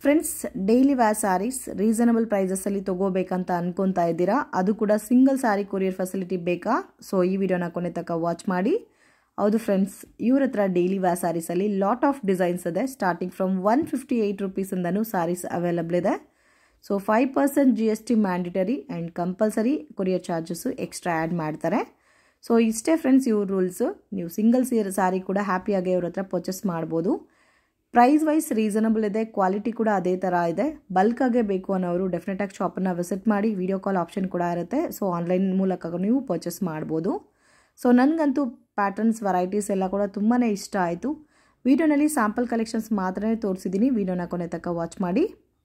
Friends daily wear saris reasonable ಪ್ರೈಸಸಲ್ಲಿ ತೊಗೋಬೇಕಂತ ಅನ್ಕೊತಾ ಇದ್ದೀರಾ ಅದು ಕೂಡ ಸಿಂಗಲ್ ಸ್ಯಾರಿ ಕೊರಿಯರ್ ಫೆಸಿಲಿಟಿ ಬೇಕಾ ಸೊ ಈ ವಿಡಿಯೋನ ಕೊನೆ ತನಕ ವಾಚ್ ಮಾಡಿ ಹೌದು ಫ್ರೆಂಡ್ಸ್ ಇವ್ರ ಹತ್ರ ಡೈಲಿ ವ್ಯಾ ಸ್ಯಾರೀಸಲ್ಲಿ ಲಾಟ್ ಆಫ್ ಡಿಸೈನ್ಸ್ ಇದೆ starting from one fifty eight ರುಪೀಸಿಂದನೂ ಸ್ಯಾರೀಸ್ ಅವೈಲಬಲ್ ಇದೆ so five percent G S T mandatory and compulsory courier charges extra add ಮಾಡ್ತಾರೆ ಸೊ ಇಷ್ಟೇ ಫ್ರೆಂಡ್ಸ್ ಇವ್ರ ರೂಲ್ಸು ನೀವು ಸಿಂಗಲ್ ಸೀರ್ ಸ್ಯಾರಿ ಕೂಡ ಹ್ಯಾಪಿಯಾಗಿ ಇವ್ರ ಹತ್ರ ಪರ್ಚೇಸ್ ಮಾಡ್ಬೋದು ಪ್ರೈಸ್ ವೈಸ್ ರೀಸನಬಲ್ ಇದೆ ಕ್ವಾಲಿಟಿ ಕೂಡ ಅದೇ ಥರ ಇದೆ ಬಲ್ಕಾಗೆ ಬೇಕು ಅನ್ನೋರು ಡೆಫಿನೆಟಾಗಿ ಶಾಪನ್ನು ವಿಸಿಟ್ ಮಾಡಿ ವಿಡಿಯೋ ಕಾಲ್ ಆಪ್ಷನ್ ಕೂಡ ಇರುತ್ತೆ ಸೊ ಆನ್ಲೈನ್ ಮೂಲಕ ನೀವು ಪರ್ಚೇಸ್ ಮಾಡ್ಬೋದು ಸೊ ನನಗಂತೂ ಪ್ಯಾಟರ್ನ್ಸ್ ವೆರೈಟೀಸ್ ಎಲ್ಲ ಕೂಡ ತುಂಬಾ ಇಷ್ಟ ಆಯಿತು ವಿಡಿಯೋನಲ್ಲಿ ಸ್ಯಾಂಪಲ್ ಕಲೆಕ್ಷನ್ಸ್ ಮಾತ್ರನೇ ತೋರಿಸಿದ್ದೀನಿ ವಿಡಿಯೋನ ಕೊನೆ ತನಕ ವಾಚ್ ಮಾಡಿ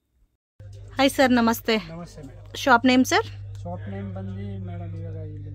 ಹಾಯ್ ಸರ್ ನಮಸ್ತೆ ನಮಸ್ತೆ madam shop name sir shop name ಬಂದು ಮೇಡಮ್ ಇವಾಗ ಇಲ್ಲಿ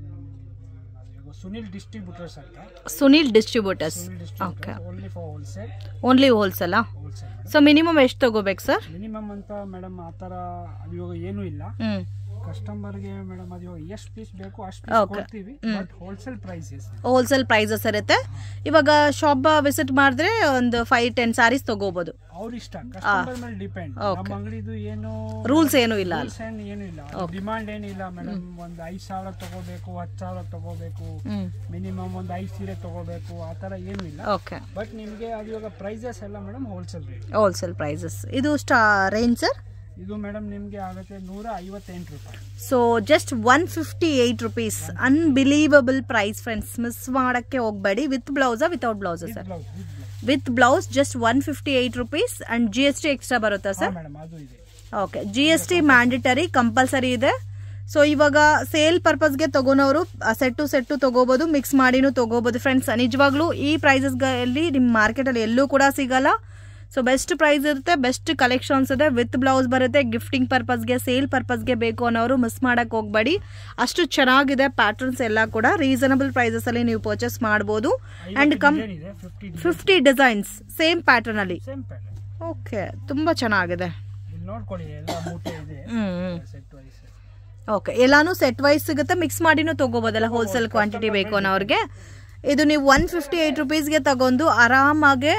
ಇವಾಗ ಸುನಿಲ್ ಡಿಸ್ಟ್ರಿಬ್ಯೂಟರ್ಸ್ ಅಂತ Sunil distributors Sunil okay distributors only for wholesale only ಹೋಲ್ಸೇಲಾ ಹೋಲ್ಸೇಲ್ ಸೊ ಮಿನಿಮಮ್ ಎಷ್ಟು ತಗೋಬೇಕು ಸರ್ ಮಿನಿಮಮ್ ಅಂತ ಮೇಡಮ್ ಆ ಥರ ಅದು ಇವಾಗ ಏನೂ ಇಲ್ಲ ಹ್ಞೂ ಕಸ್ಟಮರ್ಗೆ ಮೇಡಮ್ ಅದು ಇವಾಗ ಎಷ್ಟು ಪೀಸ್ ಬೇಕು ಅಷ್ಟು Okay. ಪೀಸ್ ಕೊಡ್ತೀವಿ but wholesale prices wholesale prices ಇರುತ್ತೆ ಇವಾಗ ಶಾಪ್ ವಿಸಿಟ್ ಮಾಡಿದ್ರೆ ಒಂದು ಫೈವ್ ಟೆನ್ ಸ್ಯಾರೀಸ್ ತಗೋಬೋದು ಅವ್ರ ಇಷ್ಟ ಕಸ್ಟಮರ್ ಮೇಲೆ ಡಿಪೆಂಡ್ ನಮ್ಮ ಅಂಗಡಿದು ಏನು ರೂಲ್ಸ್ ಏನೂ ಇಲ್ಲ ಅಲ್ಲ ರೂಲ್ಸ್ ಏನು ಏನು ಇಲ್ಲ ಡಿಮಾಂಡ್ ಏನಿಲ್ಲ ಮೇಡಮ್ ಒಂದು ಐದು ಸಾವಿರ ತಗೋಬೇಕು ಹತ್ತು ಸಾವಿರ ತಗೋಬೇಕು ಹ್ಞೂ ಮಿನಿಮಮ್ ಒಂದು ಐದು ಸೀರೆ ತಗೋಬೇಕು ಆ ಥರ ಏನೂ ಇಲ್ಲ ಓಕೆ ಬಟ್ ನಿಮಗೆ ಅದು ಇವಾಗ ಪ್ರೈಸಸ್ ಎಲ್ಲ madam wholesale rate wholesale prices ಇದು ಸ್ಟಾ ರೇಂಜ್ ಸರ್ ಇದು ಮೇಡಮ್ ನಿಮಗೆ ಆಗುತ್ತೆ ನೂರ ಐವತ್ತೆಂಟು ರೂಪಾಯಿ so just one fifty eight rupees unbelievable price friends miss ಮಾಡೋಕ್ಕೆ ಹೋಗಬೇಡಿ ವಿತ್ ಬ್ಲೌಸಾ ವಿತೌಟ್ ಬ್ಲೌಸಾ sir blouse with blouse with blouse just one fifty eight rupees and G S T extra ಬರುತ್ತಾ ಸರ್ ಮೇಡಮ್ ಅದು ಇದೆ okay G S T mandatory compulsory ಇದೆ so ಇವಾಗ sale ಪರ್ಪಸ್ಗೆ ತಗೊಳೋರು ಸೆಟ್ಟು ಸೆಟ್ಟು ತಗೋಬೋದು ಮಿಕ್ಸ್ ಮಾಡಿನೂ ತಗೋಬೋದು ಫ್ರೆಂಡ್ಸ್ ನಿಜವಾಗ್ಲೂ ಈ ಪ್ರೈಸಸ್ಗಳಲ್ಲಿ ನಿಮ್ಮ ಮಾರ್ಕೆಟಲ್ಲಿ ಎಲ್ಲೂ ಕೂಡ ಸಿಗಲ್ಲ ಸೊ ಬೆಸ್ಟ್ ಪ್ರೈಸ್ ಇರುತ್ತೆ ಬೆಸ್ಟ್ ಕಲೆಕ್ಷನ್ಸ್ ಇದೆ ವಿತ್ ಬ್ಲೌಸ್ ಬರುತ್ತೆ ಗಿಫ್ಟಿಂಗ್ ಪರ್ಪಸ್ಗೆ ಸೇಲ್ ಪರ್ಪಸ್ಗೆ ಬೇಕು ಅನ್ನೋರು ಮಿಸ್ ಮಾಡಕ್ಕೆ ಹೋಗಬೇಡಿ ಅಷ್ಟು ಚೆನ್ನಾಗಿದೆ ಪ್ಯಾಟರ್ನ್ಸ್ ಎಲ್ಲ ಕೂಡ ರೀಸನಬಲ್ ಪ್ರೈಸಸಲ್ಲಿ ನೀವು ಪರ್ಚೇಸ್ ಮಾಡ್ಬೋದು ಆ್ಯಂಡ್ ಕಮ್ ಡಿಸೈನ್ ಇದೆ ಫಿಫ್ಟಿ ಫಿಫ್ಟಿ ಡಿಸೈನ್ಸ್ ಸೇಮ್ ಪ್ಯಾಟರ್ನಲ್ಲಿ ಸೇಮ್ ಪ್ಯಾಟರ್ನ್ ಓಕೆ ತುಂಬ ಚೆನ್ನಾಗಿದೆ ಇಲ್ಲಿ ನೋಡ್ಕೊಳ್ಳಿ ಎಲ್ಲ ಮೂಟೆ ಇದೆ ಹ್ಞೂ ಸೆಟ್ ವೈಸ್ ಓಕೆ ಎಲ್ಲಾನು ಸೆಟ್ ವೈಸ್ ಸಿಗುತ್ತೆ ಮಿಕ್ಸ್ ಮಾಡಿನೂ ತಗೋಬೋದಲ್ಲ ಹೋಲ್ಸೇಲ್ ಕ್ವಾಂಟಿಟಿ ಬೇಕು ಅನ್ನೋರಿಗೆ ಇದು ನೀವು ಒನ್ ಫಿಫ್ಟಿ ಏಯ್ಟ್ ರುಪೀಸ್ಗೆ ತಗೊಂಡು ಆರಾಮಾಗೆ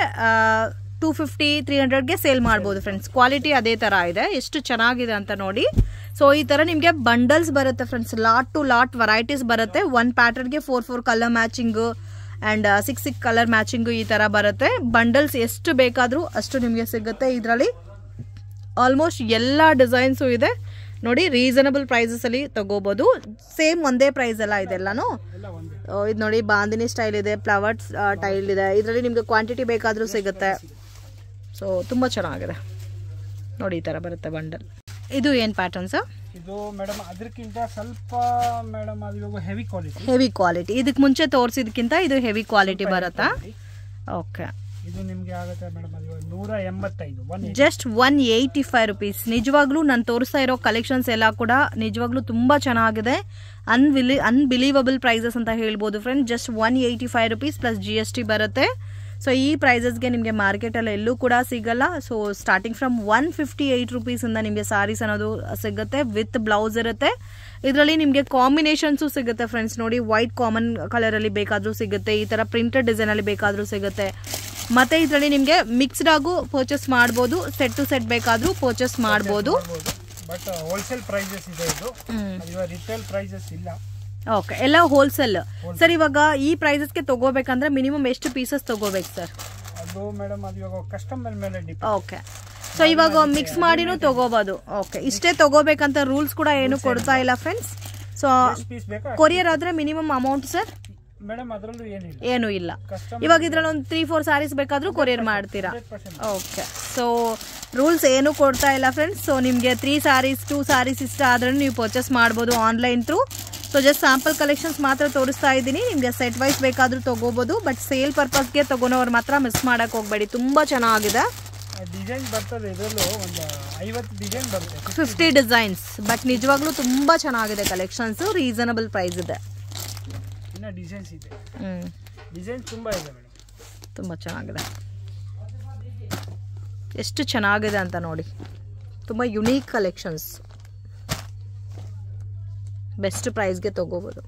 ಟೂ ಫಿಫ್ಟಿ ತ್ರೀ ಹಂಡ್ರೆಡ್ಗೆ ಸೇಲ್ ಮಾಡ್ಬೋದು ಫ್ರೆಂಡ್ಸ್ ಕ್ವಾಲಿಟಿ ಅದೇ ಥರ ಇದೆ ಎಷ್ಟು ಚೆನ್ನಾಗಿದೆ ಅಂತ ನೋಡಿ ಸೊ ಈ ಥರ ನಿಮಗೆ ಬಂಡಲ್ಸ್ ಬರುತ್ತೆ friends lot to lot varieties ಬರುತ್ತೆ ಒನ್ ಪ್ಯಾಟರ್ನ್ಗೆ four four colour matching and six six colour matching ಈ ಥರ ಬರುತ್ತೆ ಬಂಡಲ್ಸ್ ಎಷ್ಟು ಬೇಕಾದರೂ ಅಷ್ಟು ನಿಮಗೆ ಸಿಗುತ್ತೆ ಇದರಲ್ಲಿ ಆಲ್ಮೋಸ್ಟ್ ಎಲ್ಲ ಡಿಸೈನ್ಸು ಇದೆ ನೋಡಿ ರೀಸನಬಲ್ ಪ್ರೈಸಸಲ್ಲಿ ತಗೋಬೋದು ಸೇಮ್ ಒಂದೇ ಪ್ರೈಸ್ ಎಲ್ಲ ಇದೆಲ್ಲನೂ ಎಲ್ಲ ಒಂದೇ ಇದು ನೋಡಿ ಬಾಂದಿನಿ ಸ್ಟೈಲ್ ಇದೆ ಫ್ಲವರ್ಸ್ ಟೈಲ್ ಇದೆ ಇದರಲ್ಲಿ ನಿಮಗೆ ಕ್ವಾಂಟಿಟಿ ಬೇಕಾದರೂ ಸಿಗುತ್ತೆ ಸೊ ತುಂಬ ಚೆನ್ನಾಗಿದೆ ನೋಡಿ ಈ ಥರ ಬರುತ್ತೆ ಬಂಡಲ್ ಇದು ಏನು ಪ್ಯಾಟರ್ನ್ಸ್ ಇದು ಮೇಡಮ್ ಅದಕ್ಕಿಂತ ಸ್ವಲ್ಪ ಮೇಡಮ್ ಅದು ಇವಾಗ ಹೆವಿ ಕ್ವಾಲಿಟಿ ಹೆವಿ ಕ್ವಾಲಿಟಿ ಇದಕ್ಕೆ ಮುಂಚೆ ತೋರಿಸಿದ್ಕಿಂತ ಇದು ಹೆವಿ ಕ್ವಾಲಿಟಿ ಬರುತ್ತಾ ಓಕೆ ಇದು ನಿಮಗೆ ಆಗುತ್ತೆ ಮೇಡಮ್ ಅದು ಇವಾಗ ನೂರ ಎಂಬತ್ತೈದು one just one eighty five rupees ನಿಜವಾಗ್ಲೂ ನಾನು ತೋರಿಸ್ತಾ ಇರೋ ಕಲೆಕ್ಷನ್ಸ್ ಎಲ್ಲ ಕೂಡ ನಿಜವಾಗ್ಲೂ ತುಂಬ ಚೆನ್ನಾಗಿದೆ ಅನ್ಬಿಲಿ ಅನ್ಬಿಲೀವಬಲ್ ಪ್ರೈಸಸ್ ಅಂತ ಹೇಳ್ಬೋದು friend just one eighty five rupees plus G S T ಬರುತ್ತೆ ಸೊ ಈ ಪ್ರೈಸಸ್ಗೆ ನಿಮಗೆ ಮಾರ್ಕೆಟಲ್ಲಿ ಎಲ್ಲೂ ಕೂಡ ಸಿಗಲ್ಲ so starting from one fifty eight ರುಪೀಸಿಂದ ನಿಮಗೆ ಸಾರೀಸ್ ಅನ್ನೋದು ಸಿಗುತ್ತೆ ವಿತ್ ಬ್ಲೌಸ್ ಇರುತ್ತೆ ಇದರಲ್ಲಿ ನಿಮಗೆ ಕಾಂಬಿನೇಷನ್ಸು ಸಿಗುತ್ತೆ ಫ್ರೆಂಡ್ಸ್ ನೋಡಿ ವೈಟ್ ಕಾಮನ್ ಕಲರಲ್ಲಿ ಬೇಕಾದರೂ ಸಿಗುತ್ತೆ ಈ ಥರ ಪ್ರಿಂಟೆಡ್ ಡಿಸೈನಲ್ಲಿ ಬೇಕಾದರೂ ಸಿಗುತ್ತೆ ಮತ್ತೆ ಇದರಲ್ಲಿ ನಿಮಗೆ ಮಿಕ್ಸ್ಡ್ ಆಗು ಪರ್ಚೇಸ್ ಮಾಡ್ಬೋದು ಸೆಟ್ ಟು ಸೆಟ್ ಬೇಕಾದರೂ ಪರ್ಚೇಸ್ ಮಾಡ್ಬೋದು ಬಟ್ ಹೋಲ್ಸೇಲ್ ಪ್ರೈಸಸ್ ಇದೆ ಇದು ಅದು ಇವಾಗ ರಿಟೇಲ್ ಪ್ರೈಸಸ್ ಇಲ್ಲ ಓಕೆ ಎಲ್ಲ ಹೋಲ್ಸೇಲ್ ಸರ್ ಇವಾಗ ಈ ಪ್ರೈಸಸ್ಗೆ ತಗೋಬೇಕಂದ್ರೆ ಮಿನಿಮಮ್ ಎಷ್ಟು ಪೀಸಸ್ ತಗೋಬೇಕು ಸರ್ ಅದು ಮೇಡಮ್ ಅದು ಇವಾಗ ಕಸ್ಟಮರ್ ಮೇಲೆ ಡಿಪೆಂಡ್ ಓಕೆ ಸೊ ಇವಾಗ ಮಿಕ್ಸ್ ಮಾಡಿನೂ ತಗೋಬೋದು ಓಕೆ ಇಷ್ಟೇ ತಗೋಬೇಕಂತ ರೂಲ್ಸ್ ಕೂಡ ಏನು ಕೊಡ್ತಾ ಇಲ್ಲ ಫ್ರೆಂಡ್ಸ್ ಸೊ ಎಷ್ಟು ಪೀಸ್ ಬೇಕಾ ಕೊರಿಯರ್ ಆದರೆ ಮಿನಿಮಮ್ ಅಮೌಂಟ್ ಸರ್ ಮೇಡಮ್ ಅದರಲ್ಲೂ ಏನಿಲ್ಲ ಏನೂ ಇಲ್ಲ ಕಸ್ಟಮರ್ ಇವಾಗ ಇದ್ರಲ್ಲಿ ಒಂದು ತ್ರೀ ಫೋರ್ ಸ್ಯಾರೀಸ್ ಬೇಕಾದರೂ ಕೊರಿಯರ್ ಮಾಡ್ತೀರಾ hundred percent okay so rules ಏನು ಕೊಡ್ತಾ ಇಲ್ಲ ಫ್ರೆಂಡ್ಸ್ ಸೊ ನಿಮಗೆ ತ್ರೀ ಸ್ಯಾರೀಸ್ ಟೂ ಸ್ಯಾರೀಸ್ ಇಷ್ಟ ಆದ್ರೆ ನೀವು ಪರ್ಚೇಸ್ ಮಾಡ್ಬೋದು online through so just sample collections ಮಾತ್ರ ತೋರಿಸ್ತಾ ಇದ್ದೀನಿ ನಿಮಗೆ ಸೆಟ್ ವೈಸ್ ಬೇಕಾದರೂ ತೊಗೋಬೋದು ಬಟ್ ಸೇಲ್ ಪರ್ಪಸ್ಗೆ ತೊಗೊಳೋರು ಮಾತ್ರ ಮಿಸ್ ಮಾಡೋಕ್ಕೆ ಹೋಗಬೇಡಿ ತುಂಬ ಚೆನ್ನಾಗಿದೆ ಡಿಸೈನ್ ಬರ್ತದೆ ಇದರಲ್ಲೂ ಒಂದು ಐವತ್ತು ಡಿಸೈನ್ ಬರುತ್ತೆ ಫಿಫ್ಟಿ ಡಿಸೈನ್ಸ್ ಬಟ್ ನಿಜವಾಗ್ಲೂ ತುಂಬ ಚೆನ್ನಾಗಿದೆ ಕಲೆಕ್ಷನ್ಸು ರೀಸನಬಲ್ ಪ್ರೈಸ್ ಇದೆ ಇನ್ನು ಡಿಸೈನ್ಸ್ ಇದೆ ಹ್ಞೂ ಡಿಸೈನ್ ತುಂಬ ಇದೆ ಮೇಡಮ್ ತುಂಬ ಚೆನ್ನಾಗಿದೆ ಎಷ್ಟು ಚೆನ್ನಾಗಿದೆ ಅಂತ ನೋಡಿ ತುಂಬ ಯುನೀಕ್ ಕಲೆಕ್ಷನ್ಸ್ ಬೆಸ್ಟ್ ಪ್ರೈಸ್ಗೆ ತಗೋಬೋದು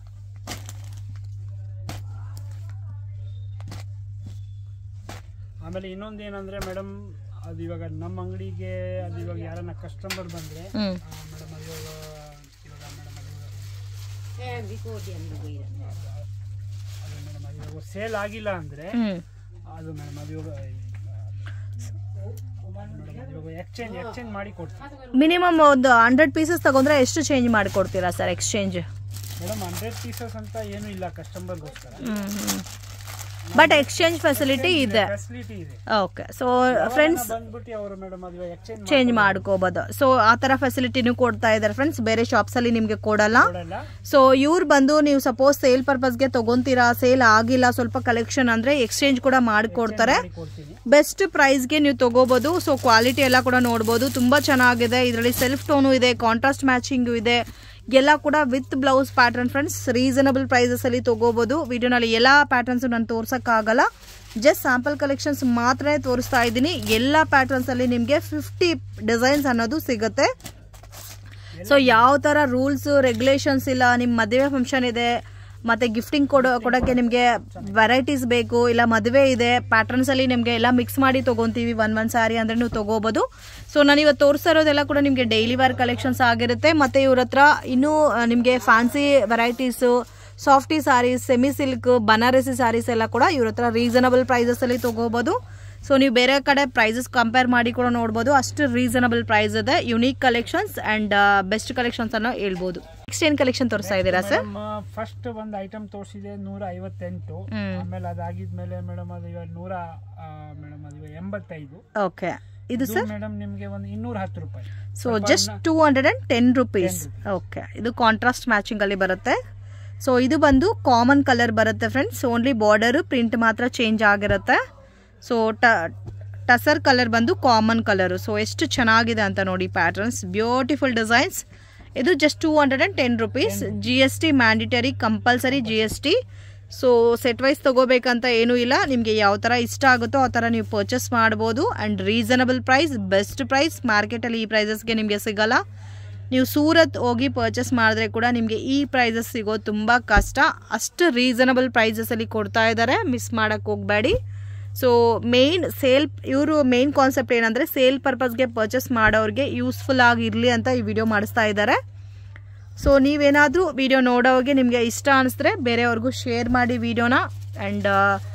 ಆ ಆಮೇಲೆ ಇನ್ನೊಂದು ಏನಂದ್ರೆ ಮೇಡಮ್ ಅದು ಇವಾಗ ನಮ್ಮ ಅಂಗಡಿಗೆ ಅದು ಇವಾಗ ಯಾರನ್ನ ಕಸ್ಟಮರ್ ಬಂದ್ರೆ ಹ್ಞೂ ಮೇಡಮ್ ಅದು ಇವಾಗ ಇವಾಗ ಮೇಡಮ್ ಅದು ಅದು ಮೇಡಮ್ ಅದು ಇವಾಗ ಸೇಲ್ ಆಗಿಲ್ಲ ಅಂದ್ರೆ ಹ್ಞೂ ಅದು ಮೇಡಮ್ ಅದು ಇವಾಗ ಮೇಡಮ್ ಅದು ಇವಾಗ ಎಕ್ಸ್ಚೇಂಜ್ ಎಕ್ಸ್ಚೇಂಜ್ ಮಾಡಿ ಕೊಡ್ತೀವಿ ಮಿನಿಮಮ್ ಒಂದು ಹಂಡ್ರೆಡ್ ಪೀಸಸ್ ತಗೊಂಡ್ರೆ ಎಷ್ಟು ಚೇಂಜ್ ಮಾಡಿಕೊಡ್ತೀರಾ sir exchange madam hundred pieces ಅಂತ ಏನೂ ಇಲ್ಲ ಕಸ್ಟಮರ್ಗೋಸ್ಕರ ಬಟ್ ಎಕ್ಸ್ಚೇಂಜ್ ಫೆಸಿಲಿಟಿ ಇದೆ ಫೆಸಿಲಿಟಿ ಇದೆ ಓಕೆ ಸೊ ಫ್ರೆಂಡ್ಸ್ ಬಂದ್ಬಿಟ್ಟು ಅವರು ಮೇಡಮ್ ಅದು ಇವಾಗ ಎಕ್ಸ್ಚೇಂಜ್ ಚೇಂಜ್ ಮಾಡ್ಕೋಬೋದು ಸೊ ಆ ಥರ ಫೆಸಿಲಿಟಿನೂ ಕೊಡ್ತಾ ಇದ್ದಾರೆ ಫ್ರೆಂಡ್ಸ್ ಬೇರೆ ಶಾಪ್ಸಲ್ಲಿ ನಿಮಗೆ ಕೊಡಲ್ಲ ಕೊಡಲ್ಲ ಸೊ ಇವ್ರು ಬಂದು ನೀವು ಸಪೋಸ್ ಸೇಲ್ ಪರ್ಪಸ್ಗೆ ತಗೊಂತೀರಾ ಸೇಲ್ ಆಗಿಲ್ಲ ಸ್ವಲ್ಪ ಕಲೆಕ್ಷನ್ ಅಂದರೆ ಎಕ್ಸ್ಚೇಂಜ್ ಕೂಡ ಮಾಡಿಕೊಡ್ತಾರೆ ಮಾಡಿ ಕೊಡ್ತೀನಿ ಬೆಸ್ಟ್ ಪ್ರೈಸ್ಗೆ ನೀವು ತಗೋಬೋದು ಸೊ ಕ್ವಾಲಿಟಿ ಎಲ್ಲ ಕೂಡ ನೋಡ್ಬೋದು ತುಂಬ ಚೆನ್ನಾಗಿದೆ ಇದರಲ್ಲಿ ಸೆಲ್ಫ್ ಟೋನು ಇದೆ ಕಾಂಟ್ರಾಸ್ಟ್ ಮ್ಯಾಚಿಂಗು ಇದೆ ಎಲ್ಲ ಕೂಡ with blouse pattern friends reasonable ಪ್ರೈಸಸಲ್ಲಿ ತಗೋಬೋದು ವಿಡಿಯೋನಲ್ಲಿ ಎಲ್ಲ ಪ್ಯಾಟರ್ನ್ಸು ನಾನು ತೋರ್ಸೋಕ್ಕಾಗಲ್ಲ ಜಸ್ಟ್ ಸ್ಯಾಂಪಲ್ ಕಲೆಕ್ಷನ್ಸ್ ಮಾತ್ರ ತೋರಿಸ್ತಾ ಇದ್ದೀನಿ ಎಲ್ಲ ಪ್ಯಾಟರ್ನ್ಸಲ್ಲಿ ನಿಮಗೆ ಫಿಫ್ಟಿ ಡಿಸೈನ್ಸ್ ಅನ್ನೋದು ಸಿಗುತ್ತೆ ಸೊ ಯಾವ ಥರ ರೂಲ್ಸ್ ರೆಗ್ಯುಲೇಷನ್ಸ್ ಇಲ್ಲ ನಿಮ್ಮ ಮದುವೆ ಫಂಕ್ಷನ್ ಇದೆ ಮತ್ತೆ ಗಿಫ್ಟಿಂಗ್ ಕೊಡೋ ಕೊಡೋಕ್ಕೆ ನಿಮಗೆ ವೆರೈಟೀಸ್ ಬೇಕು ಇಲ್ಲ ಮದುವೆ ಇದೆ ಪ್ಯಾಟರ್ನ್ಸ್ ಅಲ್ಲಿ ನಿಮಗೆ ಎಲ್ಲ ಮಿಕ್ಸ್ ಮಾಡಿ ತೊಗೊಂತೀವಿ ಒನ್ ಒನ್ ಸ್ಯಾರಿ ಅಂದ್ರೆ ನೀವು ತೊಗೋಬೋದು ಸೊ ನಾನು ಇವತ್ತು ತೋರಿಸ್ತಾ ಇರೋದೆಲ್ಲ ಕೂಡ ನಿಮಗೆ ಡೈಲಿ ವೇರ್ ಕಲೆಕ್ಷನ್ಸ್ ಆಗಿರುತ್ತೆ ಮತ್ತೆ ಇವ್ರ ಹತ್ರ ಇನ್ನೂ ನಿಮಗೆ fancy varieties softy saris semi silk Banarasi saris ಎಲ್ಲ ಕೂಡ ಇವ್ರ ಹತ್ರ ರೀಸನಬಲ್ ಪ್ರೈಸಸಲ್ಲಿ ತೊಗೋಬೋದು ಸೊ ನೀವು ಬೇರೆ ಕಡೆ ಪ್ರೈಸಸ್ ಕಂಪೇರ್ ಮಾಡಿ ಕೂಡ ನೋಡ್ಬೋದು ಅಷ್ಟು ರೀಸನಬಲ್ ಪ್ರೈಸ್ ಇದೆ unique collections and best collections ಅನ್ನೋ ಹೇಳ್ಬೋದು ನೆಕ್ಸ್ಟ್ ಏನ್ ಕಲೆಕ್ಷನ್ ತೋರಿಸ್ತಾ ಇದ್ದೀರಾ ಸರ್ ಫಸ್ಟ್ ಒಂದು ಐಟಮ್ ತೋರಿಸಿದೆ ನೂರ ಐವತ್ತೆಂಟು ಹ್ಮ್. ಆಮೇಲೆ ಅದಾಗಿದ್ಮೇಲೆ ಮೇಡಮ್ ಅದು ಇವಾಗ ನೂರ ಮೇಡಮ್ ಅದು ಇವಾಗ ಎಂಬತ್ತೈದು ಓಕೆ ಇದು ಸರ್ ಮೇಡಮ್ ನಿಮಗೆ ಒಂದು ಇನ್ನೂರ ಹತ್ತು ರೂಪಾಯಿ so just two hundred and ten rupees okay ಇದು ಕಾಂಟ್ರಾಸ್ಟ್ ಮ್ಯಾಚಿಂಗ್ ಅಲ್ಲಿ ಬರುತ್ತೆ ಸೊ ಇದು ಬಂದು ಕಾಮನ್ ಕಲರ್ ಬರುತ್ತೆ ಫ್ರೆಂಡ್ಸ್ ಓನ್ಲಿ ಬಾರ್ಡರ್ ಪ್ರಿಂಟ್ ಮಾತ್ರ ಚೇಂಜ್ ಆಗಿರುತ್ತೆ ಸೊ ಟಸರ್ ಕಲರ್ ಬಂದು ಕಾಮನ್ ಕಲರು ಸೊ ಎಷ್ಟು ಚೆನ್ನಾಗಿದೆ ಅಂತ ನೋಡಿ ಪ್ಯಾಟರ್ನ್ಸ್ ಬ್ಯೂಟಿಫುಲ್ ಡಿಸೈನ್ಸ್ ಇದು just two hundred and ten rupees G S T mandatory compulsory G S T so set wise ತಗೋಬೇಕಂತ ಏನೂ ಇಲ್ಲ ನಿಮಗೆ ಯಾವ ಥರ ಇಷ್ಟ ಆಗುತ್ತೋ ಆ ಥರ ನೀವು ಪರ್ಚೇಸ್ ಮಾಡ್ಬೋದು and reasonable price best price ಮಾರ್ಕೆಟಲ್ಲಿ ಈ ಪ್ರೈಸಸ್ಗೆ ನಿಮಗೆ ಸಿಗಲ್ಲ ನೀವು ಸೂರತ್ ಹೋಗಿ ಪರ್ಚೇಸ್ ಮಾಡಿದ್ರೆ ಕೂಡ ನಿಮಗೆ ಈ ಪ್ರೈಸಸ್ ಸಿಗೋದು ತುಂಬ ಕಷ್ಟ ಅಷ್ಟು ರೀಸನಬಲ್ ಪ್ರೈಸಸಲ್ಲಿ ಕೊಡ್ತಾ ಇದ್ದಾರೆ ಮಿಸ್ ಮಾಡೋಕ್ಕೆ ಹೋಗಬೇಡಿ ಸೊ ಮೇನ್ ಸೇಲ್ ಇವರು ಮೇನ್ ಕಾನ್ಸೆಪ್ಟ್ ಏನಂದರೆ ಸೇಲ್ ಪರ್ಪಸ್ಗೆ ಪರ್ಚೇಸ್ ಮಾಡೋರಿಗೆ ಯೂಸ್ಫುಲ್ ಆಗಿರಲಿ ಅಂತ ಈ ವಿಡಿಯೋ ಮಾಡಿಸ್ತಾ ಇದ್ದಾರೆ ಸೊ ನೀವೇನಾದರೂ ವಿಡಿಯೋ ನೋಡೋರಿಗೆ ನಿಮಗೆ ಇಷ್ಟ ಅನಿಸಿದ್ರೆ ಬೇರೆಯವ್ರಿಗೂ ಶೇರ್ ಮಾಡಿ ವಿಡಿಯೋನ ಆ್ಯಂಡ್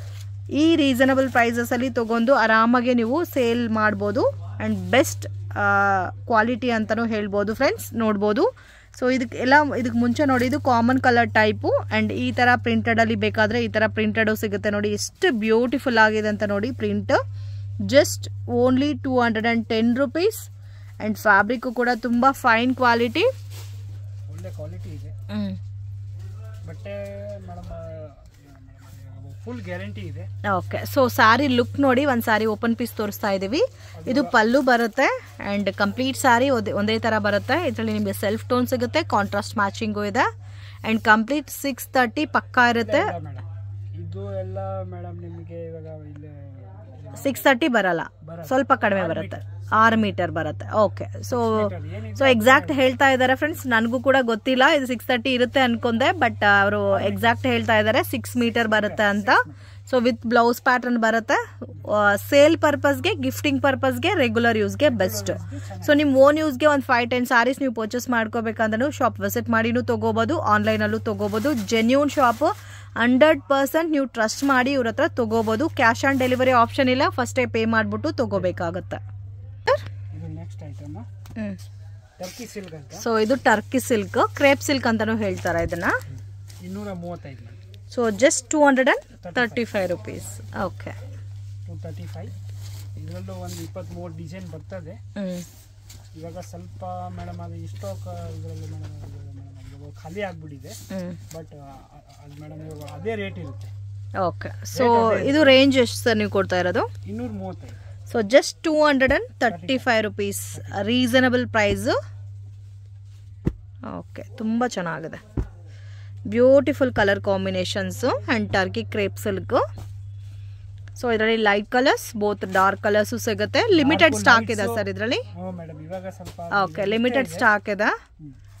ಈ ರೀಸನಬಲ್ ಪ್ರೈಸಸಲ್ಲಿ ತೊಗೊಂಡು ಆರಾಮಾಗಿ ನೀವು ಸೇಲ್ ಮಾಡ್ಬೋದು ಆ್ಯಂಡ್ ಬೆಸ್ಟ್ ಕ್ವಾಲಿಟಿ ಅಂತಲೂ ಹೇಳ್ಬೋದು ಫ್ರೆಂಡ್ಸ್ ನೋಡ್ಬೋದು ಸೊ ಇದಕ್ಕೆ ಎಲ್ಲ ಇದಕ್ಕೆ ಮುಂಚೆ ನೋಡಿ ಇದು ಕಾಮನ್ ಕಲರ್ ಟೈಪು ಆ್ಯಂಡ್ ಈ ಥರ ಪ್ರಿಂಟೆಡಲ್ಲಿ ಬೇಕಾದರೆ ಈ ಥರ ಪ್ರಿಂಟೆಡು ಸಿಗುತ್ತೆ ನೋಡಿ ಎಷ್ಟು ಬ್ಯೂಟಿಫುಲ್ ಆಗಿದೆ ಅಂತ ನೋಡಿ print just only two hundred and ten rupees and fabric ಕೂಡ ತುಂಬ ಫೈನ್ ಕ್ವಾಲಿಟಿ ಒಳ್ಳೆ ಕ್ವಾಲಿಟಿ ಇದೆ ಬಟ್ಟೆ ಮೇಡಮ್ ಫುಲ್ ಗ್ಯಾರಂಟಿ ಇದೆ ಓಕೆ ಸೊ ಸ್ಯಾರಿ ಲುಕ್ ನೋಡಿ ಒಂದು ಸ್ಯಾರಿ ಓಪನ್ ಪೀಸ್ ತೋರಿಸ್ತಾ ಇದ್ದೀವಿ ಇದು ಪಲ್ಲು ಬರುತ್ತೆ ಆ್ಯಂಡ್ ಕಂಪ್ಲೀಟ್ ಸ್ಯಾರಿ ಒಂದೇ ಥರ ಬರುತ್ತೆ ಇದರಲ್ಲಿ ನಿಮಗೆ ಸೆಲ್ಫ್ ಟೋನ್ ಸಿಗುತ್ತೆ ಕಾಂಟ್ರಾಸ್ಟ್ ಮ್ಯಾಚಿಂಗು ಇದೆ ಆ್ಯಂಡ್ ಕಂಪ್ಲೀಟ್ ಸಿಕ್ಸ್ ತರ್ಟಿ ಪಕ್ಕಾ ಇರುತ್ತೆ ಮೇಡಮ್ ಇದು ಎಲ್ಲ ಮೇಡಮ್ ನಿಮಗೆ ಇವಾಗ ಇಲ್ಲಿ ಸಿಕ್ಸ್ ತರ್ಟಿ ಬರಲ್ಲ ಬರಲ್ಲ. ಸ್ವಲ್ಪ ಕಡಿಮೆ ಬರುತ್ತೆ ಆರು ಮೀಟರ್ ಬರುತ್ತೆ ಓಕೆ ಸೊ ಏನಿದೆ ಸೊ ಎಕ್ಸಾಕ್ಟ್ ಹೇಳ್ತಾ ಇದ್ದಾರೆ ಫ್ರೆಂಡ್ಸ್ ನನಗೂ ಕೂಡ ಗೊತ್ತಿಲ್ಲ ಇದು ಸಿಕ್ಸ್ ತರ್ಟಿ ಇರುತ್ತೆ ಅನ್ಕೊಂಡೆ ಬಟ್ ಅವರು ಎಕ್ಸಾಕ್ಟ್ ಹೇಳ್ತಾ ಇದ್ದಾರೆ ಸಿಕ್ಸ್ ಮೀಟರ್ ಬರುತ್ತೆ ಅಂತ ಸೊ ವಿತ್ ಬ್ಲೌಸ್ ಪ್ಯಾಟರ್ನ್ ಬರುತ್ತೆ ಸೇಲ್ ಪರ್ಪಸ್ಗೆ ಗಿಫ್ಟಿಂಗ್ ಪರ್ಪಸ್ಗೆ ರೆಗ್ಯುಲರ್ ಯೂಸ್ಗೆ ಬೆಸ್ಟ್ ಸೊ ನಿಮ್ಮ ಓನ್ ಯೂಸ್ಗೆ ಒಂದು ಫೈವ್ ಟೆನ್ ಸಾರೀಸ್ ನೀವು ಪರ್ಚೇಸ್ ಮಾಡ್ಕೋಬೇಕಂದ್ರೂ ಶಾಪ್ ವಿಸಿಟ್ ಮಾಡಿನೂ ತೊಗೋಬೋದು ಆನ್ಲೈನಲ್ಲೂ ತೊಗೋಬೋದು ಜೆನ್ಯೂನ್ ಶಾಪು ಹಂಡ್ರೆಡ್ ಪರ್ಸೆಂಟ್ ನೀವು ಟ್ರಸ್ಟ್ ಮಾಡಿ ಇವ್ರ ಹತ್ರ ತೊಗೋಬೋದು ಕ್ಯಾಶ್ ಆನ್ ಡೆಲಿವರಿ ಆಪ್ಷನ್ ಇಲ್ಲ ಫಸ್ಟೇ ಪೇ ಮಾಡಿಬಿಟ್ಟು ತೊಗೋಬೇಕಾಗತ್ತೆ ಇದು ನೆಕ್ಸ್ಟ್ ಐಟಮ್ ಟರ್ಕಿ ಸಿಲ್ಕ್ ಅಂತ ಸೊ ಇದು ಟರ್ಕಿ ಸಿಲ್ಕ್ ಕ್ರೇಪ್ ಸಿಲ್ಕ್ ಅಂತಾನೂ ಹೇಳ್ತಾರೆ ಇದನ್ನ ಇನ್ನೂರ ಮೂವತ್ತೈದು madam so just two hundred and thirty five rupees okay two thirty five ಇದರಲ್ಲೂ ಒಂದು ಇಪ್ಪತ್ತ್ಮೂರು ಡಿಸೈನ್ ಬರ್ತದೆ ಇವಾಗ ಸ್ವಲ್ಪ ಮೇಡಮ್ ಅದು ಸ್ಟಾಕ್ ಇದರಲ್ಲಿ ಮೇಡಮ್ ಮೇಡಮ್ ಖಾಲಿ ಆಗಿಬಿಟ್ಟಿದೆ ಬಟ್ ಅದು ಮೇಡಮ್ ಇವಾಗ ಅದೇ ರೇಟ್ ಇರುತ್ತೆ ಓಕೆ ಸೊ ಇದು ರೇಂಜ್ ಎಷ್ಟು ಸರ್ ನೀವು ಕೊಡ್ತಾ ಇರೋದು ಇನ್ನೂರ ಮೂವತ್ತೈದು so just two hundred and thirty five rupees reasonable price okay ತುಂಬ ಚೆನ್ನಾಗಿದೆ beautiful colour combinations and Turkey crepe silk so ಇದರಲ್ಲಿ light colours both dark colours ಸಿಗುತ್ತೆ ಲಿಮಿಟೆಡ್ ಸ್ಟಾಕ್ ಇದೆ ಸರ್ ಇದರಲ್ಲಿ ಹ್ಞೂ ಮೇಡಮ್ ಇವಾಗ ಸ್ವಲ್ಪ ಓಕೆ ಲಿಮಿಟೆಡ್ ಸ್ಟಾಕ್ ಇದೆ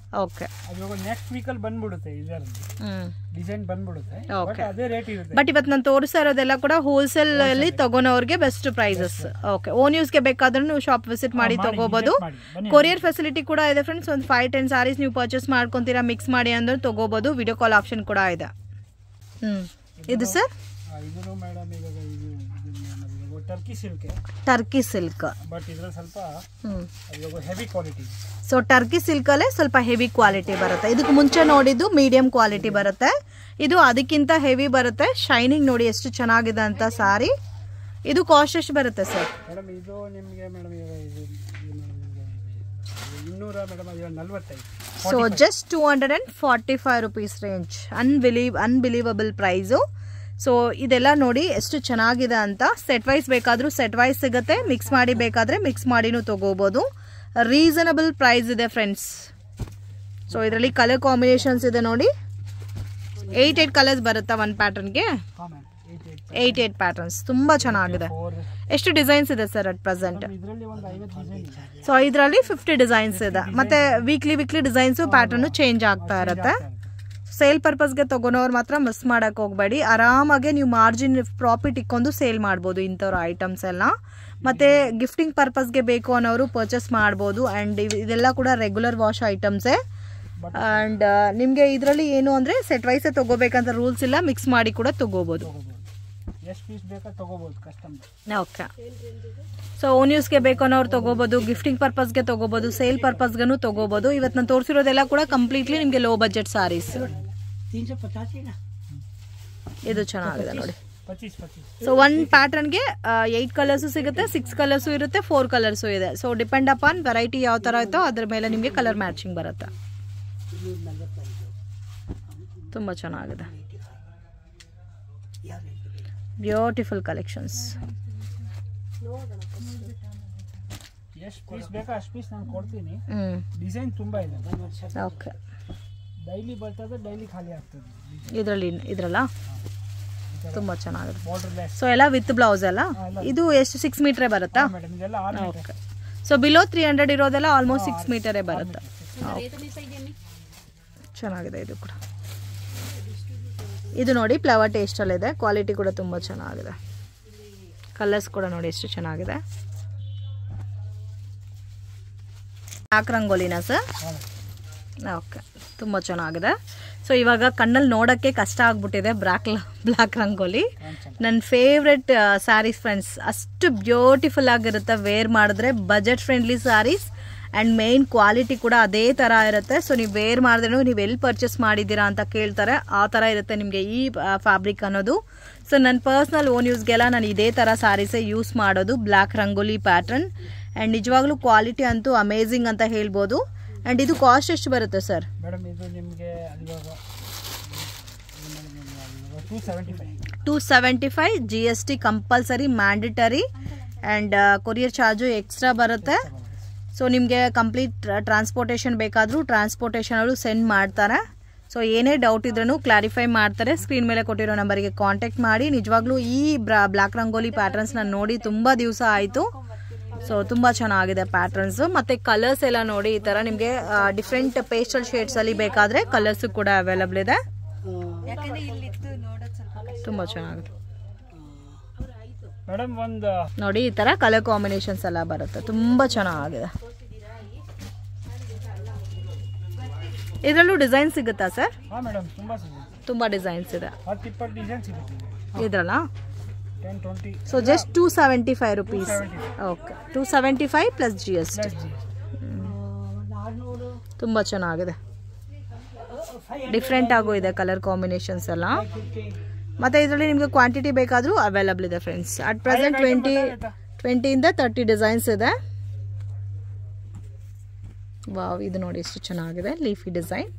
ಓಕೆ ಅದು ಇವಾಗ ನೆಕ್ಸ್ಟ್ ವೀಕಲ್ಲಿ ಬಂದ್ಬಿಡುತ್ತೆ ಇದರಲ್ಲಿ ಹ್ಞೂ ಡಿಸೈನ್ ಬಂದ್ಬಿಡುತ್ತೆ ಬಟ್ Okay. ಅದೇ ರೇಟ್ ಇರುತ್ತೆ ಬಟ್ ಇವತ್ತು ನಾನು ತೋರಿಸ್ತಾ ಇರೋದೆಲ್ಲ ಕೂಡ ಹೋಲ್ಸೇಲ್ ಅಲ್ಲಿ ತಗೊಳೋರ್ಗೆ ಬೆಸ್ಟ್ ಪ್ರೈಸಸ್ ಓಕೆ ಓನ್ ಯೂಸ್ಗೆ ಬೇಕಾದ್ರೂ ನೀವು ಶಾಪ್ ವಿಸಿಟ್ ಮಾಡಿ ಮಾಡಿ, ತಗೋಬಹುದು visit ಮಾಡಿ. ಬನ್ನಿ. ಕೊರಿಯರ್ ಫೆಸಿಲಿಟಿ ಕೂಡ ಇದೆ ಫ್ರೆಂಡ್ಸ್ ಒಂದು ಫೈವ್ ಟೆನ್ ಸಾರೀಸ್ ನೀವು ಪರ್ಚೇಸ್ ಮಾಡ್ಕೊಂತೀರಾ ಮಿಕ್ಸ್ ಮಾಡಿ ಅಂದ್ರೆ ತಗೋಬಹುದು ವಿಡಿಯೋ ಕಾಲ್ ಆಪ್ಷನ್ ಕೂಡ ಇದೆ ಹ್ಮ್ ಇದು ಸರ್ ಇದನ್ನು ಮೇಡಮ್ ಇವಾಗ ಇದು ಇದು Turkey silk Turkey silk but ಇದ್ರಲ್ಲಿ ಸ್ವಲ್ಪ ಹ್ಮ್ ಇವಾಗ heavy quality so Turkey silk ಅಲ್ಲೇ ಸ್ವಲ್ಪ ಹೆವಿ ಕ್ವಾಲಿಟಿ ಬರುತ್ತೆ ಇದಕ್ಕೆ ಮುಂಚೆ ನೋಡಿದ್ದು ಮೀಡಿಯಂ ಕ್ವಾಲಿಟಿ ಬರುತ್ತೆ ಇದು ಅದಕ್ಕಿಂತ ಹೆವಿ ಬರುತ್ತೆ ಶೈನಿಂಗ್ ನೋಡಿ ಎಷ್ಟು ಚೆನ್ನಾಗಿದೆ ಅಂತ ಸಾರಿ ಇದು ಕಾಸ್ಟ್ ಎಷ್ಟು ಬರುತ್ತೆ ಸರ್ ಮೇಡಮ್ ಇದು ನಿಮಗೆ ಮೇಡಮ್ ಇವಾಗ ಇದು ಇದು madam ಇವಾಗ ಇದು ಇನ್ನೂರ ಮೇಡಮ್ ಇವಾಗ ನಲ್ವತ್ತೈದು so just two hundred and forty five rupees range unbelieve unbelievable price so ಇದೆಲ್ಲ ನೋಡಿ ಎಷ್ಟು ಚೆನ್ನಾಗಿದೆ ಅಂತ ಸೆಟ್ ವೈಸ್ ಬೇಕಾದರೂ ಸೆಟ್ ವೈಸ್ ಸಿಗುತ್ತೆ ಮಿಕ್ಸ್ ಮಾಡಿ ಬೇಕಾದರೆ ಮಿಕ್ಸ್ ಮಾಡಿನೂ ತೊಗೋಬೋದು ರೀಸನಬಲ್ ಪ್ರೈಸ್ ಇದೆ ಫ್ರೆಂಡ್ಸ್ ಸೊ ಇದರಲ್ಲಿ ಕಲರ್ ಕಾಂಬಿನೇಷನ್ಸ್ ಇದೆ ನೋಡಿ ಏಯ್ಟ್ ಏಯ್ಟ್ ಕಲರ್ಸ್ ಬರುತ್ತಾ ಒಂದು ಪ್ಯಾಟರ್ನ್ಗೆ ಹಾಂ ma'am eight eight eight eight patterns ತುಂಬ ಚೆನ್ನಾಗಿದೆ ಫೋರ್ ಎಷ್ಟು ಡಿಸೈನ್ಸ್ ಇದೆ ಸರ್ ಅಟ್ ಪ್ರೆಸೆಂಟ್ ಇದರಲ್ಲಿ ಒಂದು ಐವತ್ತು ಡಿಸೈನ್ ಇದೆ ಸೊ ಇದರಲ್ಲಿ ಫಿಫ್ಟಿ ಡಿಸೈನ್ಸ್ ಇದೆ ಮತ್ತೆ weekly weekly designs pattern change ಆಗ್ತಾ ಇರುತ್ತೆ ಸೇಲ್ ಪರ್ಪಸ್ಗೆ ತಗೊಳೋರು ಮಾತ್ರ ಮಿಸ್ ಮಾಡಕ್ಕೆ ಹೋಗಬೇಡಿ ಆರಾಮಾಗೆ ನೀವು ಮಾರ್ಜಿನ್ ಪ್ರಾಫಿಟ್ ಇಕ್ಕೊಂಡು ಸೇಲ್ ಮಾಡ್ಬೋದು ಇಂಥವ್ರ ಐಟಮ್ಸ್ ಎಲ್ಲ ಮತ್ತೆ ಗಿಫ್ಟಿಂಗ್ ಪರ್ಪಸ್ಗೆ ಬೇಕು ಅನ್ನೋರು ಪರ್ಚೇಸ್ ಮಾಡ್ಬೋದು ಆ್ಯಂಡ್ ಇದೆಲ್ಲ ಕೂಡ ರೆಗ್ಯುಲರ್ ವಾಶ್ ಐಟಮ್ಸೇ But- ಆ್ಯಂಡ್ ನಿಮಗೆ ಇದರಲ್ಲಿ ಏನು ಅಂದರೆ ಸೆಟ್ ವೈಸೇ ತೊಗೋಬೇಕಂತ ರೂಲ್ಸ್ ಇಲ್ಲ ಮಿಕ್ಸ್ ಮಾಡಿ ಕೂಡ ತೊಗೋಬೋದು ತಗೋಬೋದು ಎಷ್ಟು ಪೀಸ್ ಬೇಕಾ ತಗೋಬೋದು ಕಸ್ಟಮರ್ ಓಕೆ ಸೊ ಓನ್ ಯೂಸ್ಗೆ ಬೇಕು ಅನ್ನೋರು ತಗೋಬೋದು ಗಿಫ್ಟಿಂಗ್ ಪರ್ಪಸ್ಗೆ ತಗೋಬೋದು ಸೇಲ್ ಪರ್ಪಸ್ಗೂ ತಗೋಬೋದು ಇವತ್ತು ನಾನು ತೋರಿಸಿರೋದೆಲ್ಲ ಕೂಡ ಕಂಪ್ಲೀಟ್ಲಿ ನಿಮಗೆ ಲೋ ಬಜೆಟ್ ಸಾರೀಸ್ ಇದು ಚೆನ್ನಾಗಿದೆ ನೋಡಿ ಪಚೀಸ್ ಪಚೀಸ್ ಸೊ ಒನ್ ಪ್ಯಾಟರ್ನ್ಗೆ ಏಯ್ಟ್ ಕಲರ್ಸು ಸಿಗುತ್ತೆ ಸಿಕ್ಸ್ ಕಲರ್ಸು ಇರುತ್ತೆ ಫೋರ್ ಕಲರ್ಸು ಇದೆ ಸೊ ಡಿಪೆಂಡ್ ಅಪಾನ್ ವೆರೈಟಿ ಯಾವ ಥರ ಇತ್ತೋ ಅದ್ರ ಮೇಲೆ ನಿಮಗೆ ಕಲರ್ ಮ್ಯಾಚಿಂಗ್ ಬರುತ್ತೆ ತುಂಬ ಚೆನ್ನಾಗಿದೆ ಬ್ಯೂಟಿಫುಲ್ ಕಲೆಕ್ಷನ್ಸ್ ಎಷ್ಟು ಪೀಸ್ ಬೇಕಾ ಅಷ್ಟು ಪೀಸ್ ನಾನು ಕೊಡ್ತೀನಿ ಹ್ಞೂ ಡಿಸೈನ್ ತುಂಬ ಇದೆ ಓಕೆ ಡೈಲಿ ಬರ್ತದೆ ಡೈಲಿ ಖಾಲಿ ಆಗ್ತದೆ ಇದರಲ್ಲಿ ಇದ್ರಲ್ಲ ತುಂಬ ಚೆನ್ನಾಗಿದೆ ಬಾರ್ಡರ್ ಲೆಸ್ ಸೊ ಎಲ್ಲ ವಿತ್ ಬ್ಲೌಸ್ ಅಲ್ಲ ಇದು ಎಷ್ಟು ಸಿಕ್ಸ್ ಮೀಟ್ರೇ ಬರುತ್ತಾ ಮೇಡಮ್ ಇದೆಲ್ಲ ಆರು okay so below three hundred ಇರೋದೆಲ್ಲ ಆಲ್ಮೋಸ್ಟ್ ಸಿಕ್ಸ್ ಮೀಟರೇ ಬರುತ್ತೆ ಚೆನ್ನಾಗಿದೆ ಇದು ಕೂಡ ಇದು ನೋಡಿ ಫ್ಲವರ್ ಟೇಸ್ಟಲ್ಲಿದೆ ಕ್ವಾಲಿಟಿ ಕೂಡ ತುಂಬ ಚೆನ್ನಾಗಿದೆ ಕಲರ್ಸ್ ಕೂಡ ನೋಡಿ ಎಷ್ಟು ಚೆನ್ನಾಗಿದೆ ಬ್ಲಾಕ್ ರಂಗೋಲಿನಾ ಸರ್ ಓಕೆ ತುಂಬ ಚೆನ್ನಾಗಿದೆ ಸೊ ಇವಾಗ ಕಣ್ಣಲ್ಲಿ ನೋಡೋಕ್ಕೆ ಕಷ್ಟ ಆಗ್ಬಿಟ್ಟಿದೆ ಬ್ಲಾಕ್ ಬ್ಲಾಕ್ ರಂಗೋಲಿ ನನ್ನ ಫೇವ್ರೆಟ್ ಸ್ಯಾರೀಸ್ ಫ್ರೆಂಡ್ಸ್ ಅಷ್ಟು ಬ್ಯೂಟಿಫುಲ್ ಆಗಿರುತ್ತೆ ವೇರ್ ಮಾಡಿದ್ರೆ budget friendly sarees and main quality ಕೂಡ ಅದೇ ಥರ ಇರುತ್ತೆ ಸೊ ನೀವು ವೇರ್ ಮಾಡಿದ್ರೂ ನೀವು ಎಲ್ಲಿ ಪರ್ಚೇಸ್ ಮಾಡಿದ್ದೀರಾ ಅಂತ ಕೇಳ್ತಾರೆ ಆ ಥರ ಇರುತ್ತೆ ನಿಮಗೆ ಈ ಫ್ಯಾಬ್ರಿಕ್ ಅನ್ನೋದು ಸೊ ನನ್ನ ಪರ್ಸ್ನಲ್ ಓನ್ ಯೂಸ್ಗೆಲ್ಲ ನಾನು ಇದೇ ಥರ ಸ್ಯಾರೀಸೇ ಯೂಸ್ ಮಾಡೋದು ಬ್ಲ್ಯಾಕ್ ರಂಗೋಲಿ ಪ್ಯಾಟ್ರನ್ ಆ್ಯಂಡ್ ನಿಜವಾಗ್ಲೂ ಕ್ವಾಲಿಟಿ ಅಂತೂ ಅಮೇಝಿಂಗ್ ಅಂತ ಹೇಳ್ಬೋದು ಆ್ಯಂಡ್ ಇದು ಕಾಸ್ಟ್ ಎಷ್ಟು ಬರುತ್ತೆ ಸರ್ ಮೇಡಮ್ ಇದು ನಿಮಗೆ ಇವಾಗ two seventy five two seventy five G S T compulsory mandatory and courier charge extra ಬರುತ್ತೆ ಸೊ ನಿಮಗೆ ಕಂಪ್ಲೀಟ್ ಟ್ರಾನ್ಸ್ಪೋರ್ಟೇಷನ್ ಬೇಕಾದರೂ ಟ್ರಾನ್ಸ್ಪೋರ್ಟೇಷನ್ ಅವರು ಸೆಂಡ್ ಮಾಡ್ತಾರೆ ಸೊ ಏನೇ ಡೌಟ್ ಇದ್ರೂ ಕ್ಲಾರಿಫೈ ಮಾಡ್ತಾರೆ ಸ್ಕ್ರೀನ್ ಮೇಲೆ ಕೊಟ್ಟಿರೋ ನಂಬರಿಗೆ ಕಾಂಟ್ಯಾಕ್ಟ್ ಮಾಡಿ ನಿಜವಾಗ್ಲೂ ಈ ಬ್ಲ್ಯಾಕ್ ರಂಗೋಲಿ ಪ್ಯಾಟರ್ನ್ಸ್ ನಾನು ನೋಡಿ ತುಂಬ ದಿವಸ ಆಯಿತು ಸೊ ತುಂಬ ಚೆನ್ನಾಗಿದೆ ಪ್ಯಾಟರ್ನ್ಸ್ ಮತ್ತು ಕಲರ್ಸ್ ಎಲ್ಲ ನೋಡಿ ಈ ಥರ ನಿಮಗೆ ಡಿಫ್ರೆಂಟ್ ಪೇಸ್ಟಲ್ ಶೇಡ್ಸಲ್ಲಿ ಬೇಕಾದರೆ ಕಲರ್ಸು ಕೂಡ ಅವೈಲಬಲ್ ಇದೆ ತುಂಬ ಚೆನ್ನಾಗಿದೆ ಮೇಡಮ್ ಒಂದು ನೋಡಿ ಈ ತರ ಕಲರ್ ಕಾಂಬಿನೇಷನ್ಸ್ ಎಲ್ಲ ಬರುತ್ತೆ ತುಂಬಾ ಚೆನ್ನಾಗಿದೆ ಇದರಲ್ಲೂ ಡಿಸೈನ್ ಸಿಗುತ್ತಾ ಸರ್ ಹಾಂ ಮೇಡಮ್ ತುಂಬ ಸಿಗುತ್ತೆ ತುಂಬಾ ಡಿಸೈನ್ಸ್ ಇದೆ ಹತ್ತು ಇಪ್ಪತ್ತು ಡಿಸೈನ್ ಸಿಗುತ್ತೆ ಇದ್ರಲ್ಲ ten twenty so just two seventy five rupees okay two seventy five plus G S T plus G ತುಂಬ ಚೆನ್ನಾಗಿದೆ ಡಿಫ್ರೆಂಟ್ ಆಗು ಇದೆ ಕಲರ್ ಕಾಂಬಿನೇಷನ್ಸ್ ಎಲ್ಲ ಮತ್ತೆ ಇದರಲ್ಲಿ ನಿಮಗೆ ಕ್ವಾಂಟಿಟಿ ಬೇಕಾದರೂ ಅವೈಲಬಲ್ ಇದೆ ಫ್ರೆಂಡ್ಸ್ ಅಟ್ ಪ್ರೆಸೆಂಟ್ ಟ್ವೆಂಟಿ ಟ್ವೆಂಟಿಯಿಂದ ತರ್ಟಿ ಡಿಸೈನ್ಸ್ ಇದೆ ವಾವ್ ಇದು ನೋಡಿ ಎಷ್ಟು ಚೆನ್ನಾಗಿದೆ ಲೀಫಿ ಡಿಸೈನ್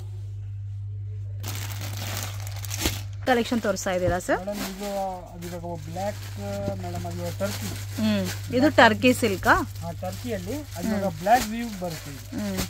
ಕಲೆಕ್ಷನ್ ತೋರಿಸ್ತಾ ಇದ್ದೀರಾ ಸರ್ ಮೇಡಮ್ ಇದು ಅದು ಇವಾಗ ಬ್ಲ್ಯಾಕ್ ಮೇಡಮ್ ಅದು ಇವಾಗ ಟರ್ಕಿ ಹ್ಮ್ ಇದು ಟರ್ಕಿ ಸಿಲ್ಕಾ ಆ ಟರ್ಕಿಯಲ್ಲಿ ಅದು ಇವಾಗ ಬ್ಲ್ಯಾಕ್ ವ್ಯೂ ಬರುತ್ತೆ ಇದು. ಹ್ಮ್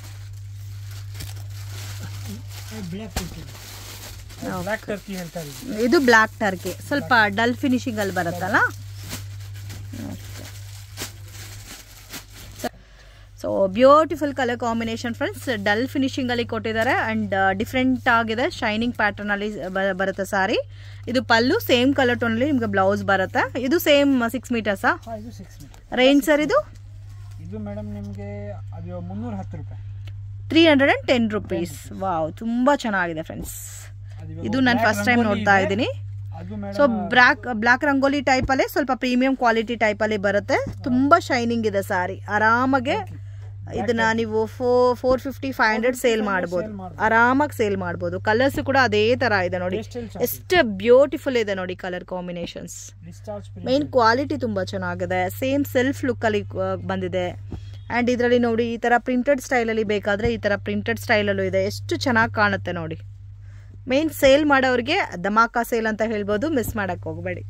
ಬ್ಲ್ಯಾಕ್ ಟರ್ಕಿ ಹೇಳ್ತಾರೆ ಇದು. ಇದು ಬ್ಲ್ಯಾಕ್ ಟರ್ಕಿ ಸ್ವಲ್ಪ ಡಲ್ ಫಿನಿಶಿಂಗ್ ಅಲ್ಲಿ ಬರುತ್ತಲ್ಲ so beautiful colour combination friends dull finishing ಅಲ್ಲಿ ಕೊಟ್ಟಿದ್ದಾರೆ ಅಂಡ್ ಡಿಫ್ರೆಂಟ್ ಆಗಿದೆ ಶೈನಿಂಗ್ ಪ್ಯಾಟರ್ನ್ ಅಲ್ಲಿ ಬ- ಬರುತ್ತೆ ಸಾರಿ ಇದು ಪಲ್ಲು ಸೇಮ್ ಕಲರ್ ಟೋನ್ ಅಲ್ಲಿ ನಿಮ್ಗೆ ಬ್ಲೌಸ್ ಬರುತ್ತೆ ಇದು ಸೇಮ್ ಸಿಕ್ಸ್ ಮೀಟರ್ಸಾ ಹಾಂ ಇದು ಸಿಕ್ಸ್ ಮೀಟರ್ ರೇಂಜ್ ಸರ್ ಇದು ಇದು ಮೇಡಮ್ ನಿಮಗೆ ಅದು ಮುನ್ನೂರ ಹತ್ತು ರೂಪಾಯಿ three hundred and ten rupees wow ತುಂಬಾ ಚೆನ್ನಾಗಿದೆ ಫ್ರೆಂಡ್ಸ್ ಅದು ಇವಾಗ ಇದು ನಾನು black ಫಸ್ಟ್ ಟೈಮ್ ರಂಗೋಲಿ ನೋಡ್ತಾ ಇದೆ. ಇದ್ದೀನಿ ಅದು so madam block block rangoli type ಅಲ್ಲೇ ಸ್ವಲ್ಪ ಪ್ರೀಮಿಯಂ ಕ್ವಾಲಿಟಿ ಟೈಪ್ ಅಲ್ಲಿ ಬರುತ್ತೆ ತುಂಬಾ ಶೈನಿಂಗ್ ಇದೆ ಸಾರಿ ಆರಾಮಾಗೆ ಇದನ್ನ ನೀವು ಫೋ four fifty five hundred sale ಮಾಡ್ಬೋದು ಆರಾಮಾಗಿ ಸೇಲ್ ಮಾಡ್ಬೋದು ಕಲರ್ಸ್ ಕೂಡ ಅದೇ ತರ ಇದೆ ನೋಡಿ Pastel ಎಷ್ಟು ಬ್ಯೂಟಿಫುಲ್ ಇದೆ ನೋಡಿ colour combinations discharge main quality ತುಂಬಾ ಚೆನ್ನಾಗಿದೆ ಸೇಮ್ ಸೆಲ್ಫ್ ಲುಕ್ ಅಲ್ಲಿ ಆ, ಬಂದಿದೆ ಅಂಡ್ ಇದರಲ್ಲಿ ನೋಡಿ ಈ ತರ ಪ್ರಿಂಟೆಡ್ ಸ್ಟೈಲ್ ಅಲ್ಲಿ ಬೇಕಾದ್ರೆ ಈ ತರ ಪ್ರಿಂಟೆಡ್ ಸ್ಟೈಲ್ ಅಲ್ಲೂ ಇದೆ ಎಷ್ಟು ಚೆನ್ನಾಗಿ ಕಾಣುತ್ತೆ ನೋಡಿ ಮೇನ್ ಸೇಲ್ ಮಾಡೋರಿಗೆ ಧಮಾಕ ಸೇಲ್ ಅಂತ ಹೇಳ್ಬೋದು ಮಿಸ್ ಮಾಡಕ್ ಹೋಗಬೇಡಿ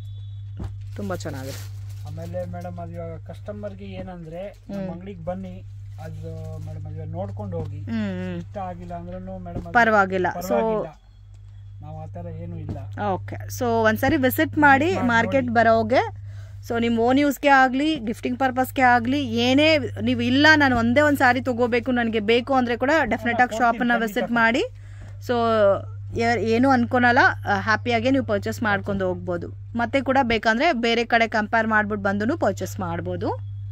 ತುಂಬಾ ಚೆನ್ನಾಗಿದೆ ಆಮೇಲೆ ಮೇಡಮ್ ಅದು ಇವಾಗ ಕಸ್ಟಮರ್ಗೆ ಏನಂದ್ರೆ ನಮ್ಮ ಅಂಗಡಿಗೆ ಬನ್ನಿ ಅದು ಮೇಡಮ್ ಅದು ನೋಡ್ಕೊಂಡು ಹೋಗಿ ಹ್ಮ್ ಹ್ಮ್ ಇಷ್ಟ ಆಗಿಲ್ಲ ಅಂದ್ರೂ ಮೇಡಮ್ ಪರವಾಗಿಲ್ಲ ಸೊ ಪರವಾಗಿಲ್ಲ ನಾವು ಆ ಥರ ಏನೂ ಇಲ್ಲ ಓಕೆ ಸೊ ಒಂದ್ಸರಿ ವಿಸಿಟ್ ಮಾಡಿ ಮಾರ್ಕೆಟ್ ಬರೋಗೆ ಸೊ ನಿಮ್ಮ ಓನ್ ಯೂಸ್ಗೆ ಆಗಲಿ ಗಿಫ್ಟಿಂಗ್ ಪರ್ಪಸ್ಗೆ ಆಗಲಿ ಏನೇ ನೀವು ಇಲ್ಲ ನಾನು ಒಂದೇ ಒಂದು ಸಾರಿ ತಗೋಬೇಕು ನನಗೆ ಬೇಕು ಅಂದರೆ ಕೂಡ ಡೆಫಿನೆಟ್ ಆಗಿ ಶಾಪನ್ನು ವಿಸಿಟ್ ಮಾಡಿ ಸೊ ಏನು ಅನ್ಕೊನಲ್ಲ ಹ್ಯಾಪಿಯಾಗಿ ನೀವು ಪರ್ಚೇಸ್ ಮಾಡ್ಕೊಂಡು ಹೋಗ್ಬೋದು ಮತ್ತೆ ಕೂಡ ಬೇಕಂದರೆ ಬೇರೆ ಕಡೆ ಕಂಪೇರ್ ಮಾಡ್ಬಿಟ್ಟು ಬಂದು ಪರ್ಚೇಸ್ ಮಾಡ್ಬೋದು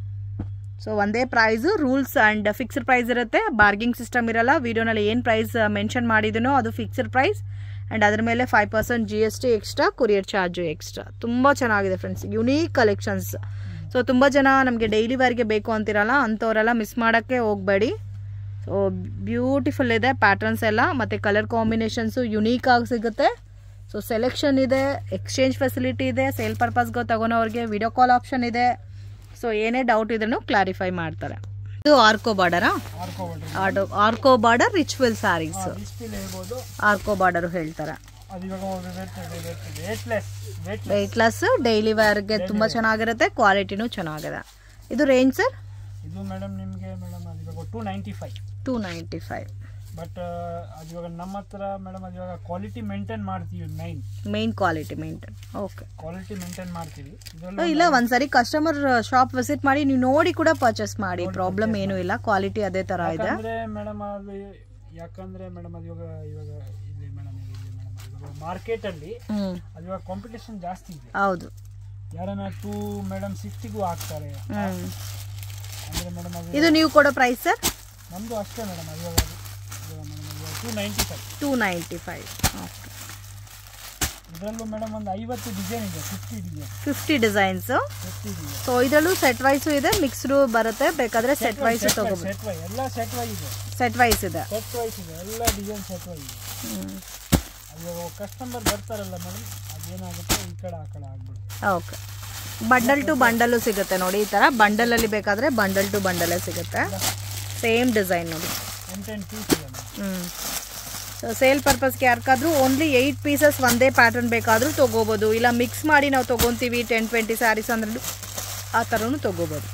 ಸೊ ಒಂದೇ price rules and fixed price ಇರುತ್ತೆ ಬಾರ್ಗಿಂಗ್ ಸಿಸ್ಟಮ್ ಇರಲ್ಲ ವಿಡಿಯೋನಲ್ಲಿ ಏನು ಪ್ರೈಸ್ ಮೆನ್ಷನ್ ಮಾಡಿದನೋ ಅದು ಫಿಕ್ಸ್ಡ್ ಪ್ರೈಸ್ ಆ್ಯಂಡ್ ಅದ್ರ ಮೇಲೆ five percent G S T extra courier charge extra ತುಂಬ ಚೆನ್ನಾಗಿದೆ ಫ್ರೆಂಡ್ಸ್ ಯುನೀಕ್ ಕಲೆಕ್ಷನ್ಸ್ ಸೊ ತುಂಬ ಜನ ನಮಗೆ ಡೈಲಿ ವೇರ್ಗೆ ಬೇಕು ಅಂತಿರಲ್ಲ ಅಂಥವರೆಲ್ಲ ಮಿಸ್ ಮಾಡೋಕ್ಕೆ ಹೋಗಬೇಡಿ ಸೊ ಬ್ಯೂಟಿಫುಲ್ ಇದೆ ಪ್ಯಾಟರ್ನ್ಸ್ ಎಲ್ಲ ಮತ್ತು ಕಲರ್ ಕಾಂಬಿನೇಷನ್ಸು ಯುನೀಕ್ ಆಗಿ ಸಿಗುತ್ತೆ ಸೊ ಸೆಲೆಕ್ಷನ್ ಇದೆ ಎಕ್ಸ್ಚೇಂಜ್ ಫೆಸಿಲಿಟಿ ಇದೆ ಸೇಲ್ ಪರ್ಪಸ್ಗೆ ತಗೊಳೋರಿಗೆ ವಿಡಿಯೋ ಕಾಲ್ ಆಪ್ಷನ್ ಇದೆ ಸೊ ಏನೇ ಡೌಟ್ ಇದ್ರೂ ಕ್ಲಾರಿಫೈ ಮಾಡ್ತಾರೆ ಇದು ಆರ್ಕೋ ಬಾರ್ಡರಾ ಆಡ್ಕೊಬಿಡ್ರಿ ಆರ್ಕೋ ಬಾರ್ಡರ್ ರಿಚುವಲ್ ಸ್ಯಾರೀಸ್ ಡಿಸ್ಪ್ಲೇ ಹೇಳ್ಬೋದು ಆರ್ಕೋ ಬಾರ್ಡರ್ ಹೇಳ್ತಾರೆ ಅದು ಇವಾಗ ವೇಟ್ಲೆಸ್ ವೇಟ್ ವೆಯ್ಟ್ಲೆಸ್ ಡೈಲಿ ವೇರ್ಗೆ ತುಂಬ ಚೆನ್ನಾಗಿರುತ್ತೆ ಕ್ವಾಲಿಟಿನೂ ಚೆನ್ನಾಗಿದೆ ಇದು ರೇಂಜ್ ಸರ್ ಇದು ಮೇಡಮ್ ನಿಮಗೆ ಮೇಡಮ್ ಅದು ಇವಾಗ two ninety five two ninety five but ಅದು ಇವಾಗ ನಮ್ಮ ಹತ್ರ ಮೇಡಮ್ ಅದು ಇವಾಗ ಕ್ವಾಲಿಟಿ ಮೇಂಟೈನ್ ಮಾಡ್ತೀವಿ main main quality maintain okay quality maintain ಮಾಡ್ತೀವಿ ಇದರಲ್ಲೂ ಇಲ್ಲ ಒಂದ್ಸರಿ ಕಸ್ಟಮರ್ ಶಾಪ್ ವಿಸಿಟ್ ಮಾಡಿ ನೀವು ನೋಡಿ ಕೂಡ ಪರ್ಚೇಸ್ ಮಾಡಿ ಪ್ರಾಬ್ಲಮ್ ಏನೂ ಇಲ್ಲ ಕ್ವಾಲಿಟಿ ಅದೇ ತರ ಇದೆ ಯಾಕಂದ್ರೆ ಮೇಡಮ್ ಅದು ಯಾಕಂದ್ರೆ ಮೇಡಮ್ ಅದು ಇವಾಗ ಇವಾಗ ಇಲ್ಲಿ ಮೇಡಮ್ ಇಲ್ಲಿ ಮೇಡಮ್ ಇವಾಗ ಮಾರ್ಕೆಟ್ ಅಲ್ಲಿ ಹ್ಮ್ ಅದು ಇವಾಗ ಕಾಂಪಿಟೇಷನ್ ಜಾಸ್ತಿ ಇದೆ ಹೌದು ಯಾರನ್ನ ಟೂ ಮೇಡಮ್ ಸಿಕ್ಸ್ಟಿಗೂ ಹಾಕ್ತಾರೆ ಹ್ಮ್ ಅಂದ್ರೆ ಮೇಡಮ್ ಅದು ಇದು ನೀವು ಕೊಡೋ ಪ್ರೈಸ್ ಸರ್ ನಮ್ದು ಅಷ್ಟೇ ಮೇಡಮ್ ಅದು ಇವಾಗ ಅದು ಇವಾಗ ಮೇಡಮ್ ಅದು two ninety five two ninety five okay ಇದರಲ್ಲೂ ಮೇಡಮ್ ಒಂದು ಐವತ್ತು ಡಿಸೈನ್ ಇದೆ fifty design fifty designs fifty design so ಇದರಲ್ಲೂ ಸೆಟ್ ವೈಸು ಇದೆ ಮಿಕ್ಸ್ಡು ಬರುತ್ತೆ ಬೇಕಾದ್ರೆ ಸೆಟ್ ವೈಸ್ ತಗೋಬೋದು ಸೆಟ್ ವೈ ಎಲ್ಲ ಸೆಟ್ ವೈ ಇದೆ ಸೆಟ್ ವೈಸ್ ಇದೆ ಸೆಟ್ ವೈಸ್ ಇದೆ ಎಲ್ಲ ಡಿಸೈನ್ ಸೆಟ್ ವೈ ಇದೆ ಹ್ಮ್ ಅದು ಕಸ್ಟಮರ್ ಬರ್ತಾರಲ್ಲ ಮೇಡಮ್ ಅದೇನಾಗುತ್ತೆ ಈ ಕಡೆ ಆ ಕಡೆ ಆಗ್ಬಿಡುತ್ತೆ ಓಕೆ ಬಂಡಲ್ ಟು ಬಂಡಲ್ಲು ಸಿಗುತ್ತೆ ನೋಡಿ ಈ ಥರ ಬಂಡಲಲ್ಲಿ ಬೇಕಾದರೆ ಬಂಡಲ್ ಟು ಬಂಡಲೇ ಸಿಗುತ್ತೆ ಸೇಮ್ ಡಿಸೈನ್ ನೋಡಿ ಎಂಟೆನ್ ಪೀಸ್ ಇದೆ ಮೇಡಮ್ ಹ್ಞೂ ಸೊ ಸೇಲ್ ಪರ್ಪಸ್ಗೆ ಯಾರಿಗಾದ್ರೂ ಓನ್ಲಿ ಏಯ್ಟ್ ಪೀಸಸ್ ಒಂದೇ ಪ್ಯಾಟರ್ನ್ ಬೇಕಾದರೂ ತೊಗೋಬೋದು ಇಲ್ಲ ಮಿಕ್ಸ್ ಮಾಡಿ ನಾವು ತೊಗೊತೀವಿ ಟೆನ್ ಟ್ವೆಂಟಿ ಸ್ಯಾರೀಸ್ ಅಂದ್ರೆ ಆ ಥರನೂ ತೊಗೋಬೋದು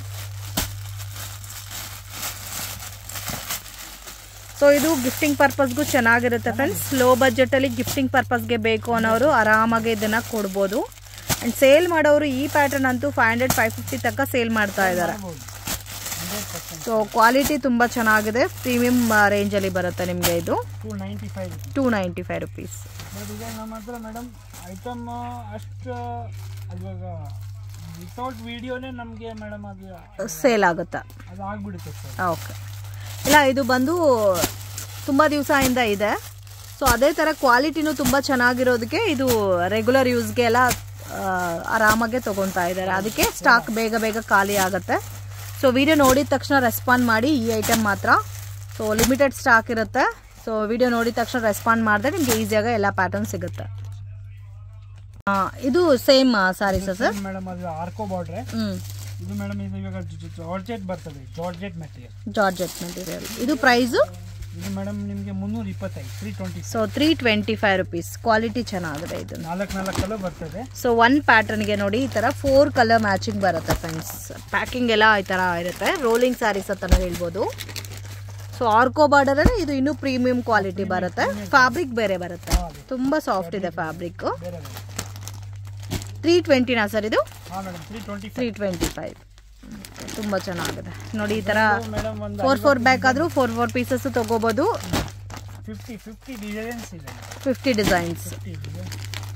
ಸೊ ಇದು ಗಿಫ್ಟಿಂಗ್ ಪರ್ಪಸ್ಗೂ ಚೆನ್ನಾಗಿರುತ್ತೆ ಫ್ರೆಂಡ್ಸ್ ಲೋ ಬಜೆಟಲ್ಲಿ ಗಿಫ್ಟಿಂಗ್ ಪರ್ಪಸ್ಗೆ ಬೇಕು ಅನ್ನೋರು ಆರಾಮಾಗಿ ಇದನ್ನು ಕೊಡ್ಬೋದು ಆ್ಯಂಡ್ ಸೇಲ್ ಮಾಡೋರು ಈ ಪ್ಯಾಟರ್ನ್ ಅಂತೂ ಫೈವ್ ಹಂಡ್ರೆಡ್ ಫೈವ್ ಫಿಫ್ಟಿ ತನಕ ಸೇಲ್ ಮಾಡ್ತಾ ಇದ್ದಾರೆ ಮಾಡ್ಬೋದು ಹಂಡ್ರೆಡ್ ಪರ್ಸೆಂಟ್ ಸೊ ಕ್ವಾಲಿಟಿ ತುಂಬ ಚೆನ್ನಾಗಿದೆ ಪ್ರೀಮಿಯಂ ರೇಂಜಲ್ಲಿ ಬರುತ್ತೆ ನಿಮಗೆ ಇದು two ninety five two ninety five rupees but ಈಗ ನಮ್ಮ ಹತ್ರ ಮೇಡಮ್ ಐಟಮ್ ಅಷ್ಟು ಇವಾಗ ವಿತೌಟ್ ವಿಡಿಯೋನೇ ನಮಗೆ ಮೇಡಮ್ ಅದು ಸೇಲ್ ಆಗುತ್ತಾ ಅದು ಆಗ್ಬಿಡುತ್ತೆ ಸರ್ ಓಕೆ ಇಲ್ಲ ಇದು ಬಂದು ತುಂಬ ದಿವಸದಿಂದ ಇದೆ ಸೊ ಅದೇ ಥರ ಕ್ವಾಲಿಟಿನೂ ತುಂಬ ಚೆನ್ನಾಗಿರೋದಕ್ಕೆ ಇದು ರೆಗ್ಯುಲರ್ ಯೂಸ್ಗೆ ಎಲ್ಲ ಆ, ಆರಾಮಾಗೆ ತೊಗೊತಾ ಇದ್ದಾರೆ ಅದಕ್ಕೆ ಸ್ಟಾಕ್ ಬೇಗ ಬೇಗ ಖಾಲಿ ಆಗುತ್ತೆ ಸೊ ವಿಡಿಯೋ ನೋಡಿದ ತಕ್ಷಣ ರೆಸ್ಪಾಂಡ್ ಮಾಡಿ ಈ ಐಟಮ್ ಮಾತ್ರ ಸೊ ಲಿಮಿಟೆಡ್ ಸ್ಟಾಕ್ ಇರುತ್ತೆ ಸೊ ವಿಡಿಯೋ ನೋಡಿದ ತಕ್ಷಣ ರೆಸ್ಪಾಂಡ್ ಮಾಡಿದ್ರೆ ನಿಮಗೆ ಈಸಿಯಾಗಿ ಎಲ್ಲ ಪ್ಯಾಟರ್ನ್ ಸಿಗುತ್ತೆ ಆ, ಇದು ಸೇಮ್ ಸಾರೀಸಾ ಸರ್ ಮೇಡಮ್ ಅದು ಆರ್ಕೋ ಬಾರ್ಡ್ರೆ ಹ್ಞೂ ಇದು ಮೇಡಮ್ ಇದು ಇವಾಗ ಜಾರ್ಜೆಟ್ ಬರ್ತದೆ ಜಾರ್ಜೆಟ್ ಮೆಟೀರಿಯಲ್ ಜಾರ್ಜೆಟ್ ಮೆಟೀರಿಯಲ್ ಇದು ಪ್ರೈಸು ಇದು ಮೇಡಮ್ ನಿಮಗೆ ಮುನ್ನೂರ ಇಪ್ಪತ್ತೈದು three twenty so three twenty five rupees quality ಚೆನ್ನಾಗಿದೆ ಇದು ನಾಲ್ಕು ನಾಲ್ಕು ಕಲರ್ ಬರ್ತದೆ ಸೊ ಒನ್ ಪ್ಯಾಟರ್ನ್ಗೆ ನೋಡಿ ಈ ಥರ ಫೋರ್ ಕಲರ್ ಮ್ಯಾಚಿಂಗ್ ಬರುತ್ತೆ ಫ್ರೆಂಡ್ಸ್ ಪ್ಯಾಕಿಂಗ್ ಎಲ್ಲ ಈ ಥರ ಇರುತ್ತೆ ರೋಲಿಂಗ್ ಸ್ಯಾರೀಸ್ ಅಂತ ಹೇಳ್ಬೋದು ಸೊ ಆರ್ಕೋ ಬಾರ್ಡರ್ ಇದು ಇನ್ನೂ ಪ್ರೀಮಿಯಂ ಕ್ವಾಲಿಟಿ ಬರುತ್ತೆ ಫ್ಯಾಬ್ರಿಕ್ ಬೇರೆ ಬರುತ್ತೆ ತುಂಬ ಸಾಫ್ಟ್ ಇದೆ ಫ್ಯಾಬ್ರಿಕ್ ಬೇರೆ ಬೇರೆ ತ್ರೀ ಟ್ವೆಂಟಿನಾ ಸರ್ ಇದು ಹಾಂ madam three twenty three twenty five ತುಂಬ ಚೆನ್ನಾಗಿದೆ ನೋಡಿ ಈ ಥರ ಮೇಡಮ್ ಒಂದು ಫೋರ್ ಫೋರ್ ಬ್ಯಾಕ್ ಆದರೂ ಫೋರ್ ಫೋರ್ ಪೀಸಸ್ಸು ತೊಗೋಬೋದು ಫಿಫ್ಟಿ ಫಿಫ್ಟಿ ಡಿಸೈನ್ಸ್ ಇದೆ ಫಿಫ್ಟಿ ಡಿಸೈನ್ಸ್ ಫಿಫ್ಟಿ ಡಿಸೈನ್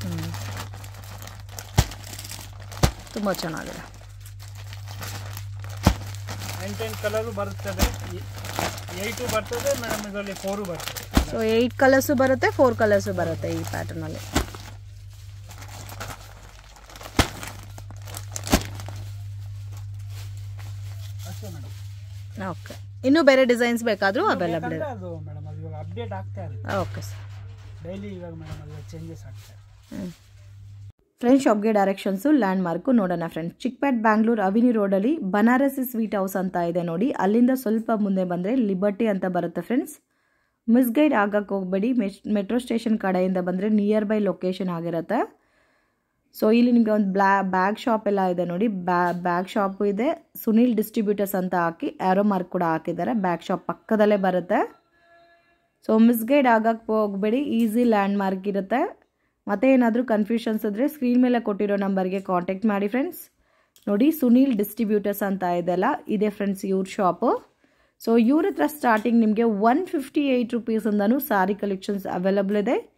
ತುಂಬ ಚೆನ್ನಾಗಿದೆ ನೈನ್ ಟೆನ್ ಕಲರು ಬರುತ್ತದೆ ಏಯ್ಟು ಬರ್ತದೆ ಮೇಡಮ್ ಇದರಲ್ಲಿ ಫೋರು ಬರ್ತದೆ ಸೊ ಏಯ್ಟ್ ಕಲರ್ಸು ಬರುತ್ತೆ ಫೋರ್ ಕಲರ್ಸು ಬರುತ್ತೆ ಈ ಪ್ಯಾಟರ್ನಲ್ಲಿ ಅಷ್ಟೇ ಮೇಡಮ್ ಓಕೆ ಇನ್ನೂ ಬೇರೆ ಡಿಸೈನ್ಸ್ ಬೇಕಾದರೂ ಅವೈಲಬಲ್ ಇದೆ ಅದು ಮೇಡಮ್ ಅದು ಇವಾಗ ಅಪ್ಡೇಟ್ ಆಗ್ತಾ ಇರುತ್ತೆ ಓಕೆ ಸರ್ ಡೈಲಿ ಇವಾಗ ಮೇಡಮ್ ಅದು ಚೇಂಜಸ್ ಆಗ್ತಾ ಇದೆ ಫ್ರೆಂಡ್ಸ್ ಶಾಪ್ಗೆ ಡೈರೆಕ್ಷನ್ಸು ಲ್ಯಾಂಡ್ ಮಾರ್ಕು ನೋಡೋಣ ಫ್ರೆಂಡ್ಸ್ ಚಿಕ್ಪೇಟ್ ಬ್ಯಾಂಗ್ಳೂರ್ ಅವಿನಿ ರೋಡಲ್ಲಿ ಬನಾರಸಿ ಸ್ವೀಟ್ ಹೌಸ್ ಅಂತ ಇದೆ ನೋಡಿ ಅಲ್ಲಿಂದ ಸ್ವಲ್ಪ ಮುಂದೆ ಬಂದರೆ ಲಿಬರ್ಟಿ ಅಂತ ಬರುತ್ತೆ ಫ್ರೆಂಡ್ಸ್ ಮಿಸ್ಗೈಡ್ ಆಗಕ್ಕೆ ಹೋಗಬೇಡಿ ಮೆಟ್ರೋ ಸ್ಟೇಷನ್ ಕಡೆಯಿಂದ ಬಂದರೆ ನಿಯರ್ ಬೈ ಲೊಕೇಶನ್ ಆಗಿರುತ್ತೆ ಸೊ ಇಲ್ಲಿ ನಿಮಗೆ ಒಂದು ಬ್ಲಾ ಬ್ಯಾಗ್ ಶಾಪ್ ಎಲ್ಲ ಇದೆ ನೋಡಿ ಬ್ಯಾ ಬ್ಯಾಗ್ ಶಾಪು ಇದೆ ಸುನೀಲ್ ಡಿಸ್ಟ್ರಿಬ್ಯೂಟರ್ಸ್ ಅಂತ ಹಾಕಿ ಆ್ಯರೋ ಮಾರ್ಕ್ ಕೂಡ ಹಾಕಿದ್ದಾರೆ ಬ್ಯಾಗ್ ಶಾಪ್ ಪಕ್ಕದಲ್ಲೇ ಬರುತ್ತೆ ಸೊ ಮಿಸ್ಗೈಡ್ ಆಗಕ್ಕೆ ಹೋಗಬೇಡಿ ಈಸಿ ಲ್ಯಾಂಡ್ ಮಾರ್ಕ್ ಇರುತ್ತೆ ಮತ್ತೆ ಏನಾದರೂ ಕನ್ಫ್ಯೂಷನ್ಸ್ ಇದ್ದರೆ ಸ್ಕ್ರೀನ್ ಮೇಲೆ ಕೊಟ್ಟಿರೋ ನಂಬರ್ಗೆ ಕಾಂಟ್ಯಾಕ್ಟ್ ಮಾಡಿ ಫ್ರೆಂಡ್ಸ್ ನೋಡಿ ಸುನೀಲ್ ಡಿಸ್ಟ್ರಿಬ್ಯೂಟರ್ಸ್ ಅಂತ ಇದೆಲ್ಲ ಇದೆ ಫ್ರೆಂಡ್ಸ್ ಇವ್ರ ಶಾಪು ಸೊ ಇವ್ರ ಹತ್ರ ಸ್ಟಾರ್ಟಿಂಗ್ ನಿಮಗೆ ಒನ್ ಫಿಫ್ಟಿ ಏಯ್ಟ್ ರುಪೀಸಿಂದನೂ ಸಾರಿ ಕಲೆಕ್ಷನ್ಸ್ ಅವೈಲಬಲ್ ಇದೆ